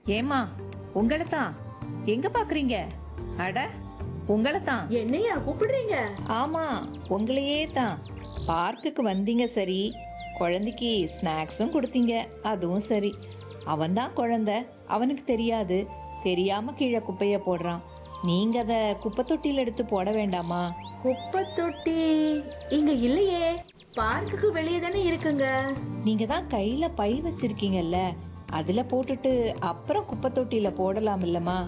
ஏமா உங்களை தான் எங்க பாக்குறீங்க அட உங்களை தான் என்னையா கூப்பிடுறீங்க ஆமா உங்களையே தான் பார்க்குக்கு வந்தீங்க சரி குழந்தைக்கு ஸ்நாக்ஸும் கொடுத்தீங்க அதுவும் சரி அவன்தான் குழந்தை அவனுக்கு தெரியாது தெரியாம கீழே குப்பைய போடுறான் நீங்க அத குப்பை தொட்டியில எடுத்து போட வேண்டாமா குப்பை தொட்டி இங்க இல்லையே பார்க்குக்கு வெளியே தானே இருக்குங்க நீங்க தான் கையில பை வச்சிருக்கீங்கல்ல அதுல போட்டுட்டு அப்புறம் குப்பை தொட்டியில போடலாம் இல்லம்மா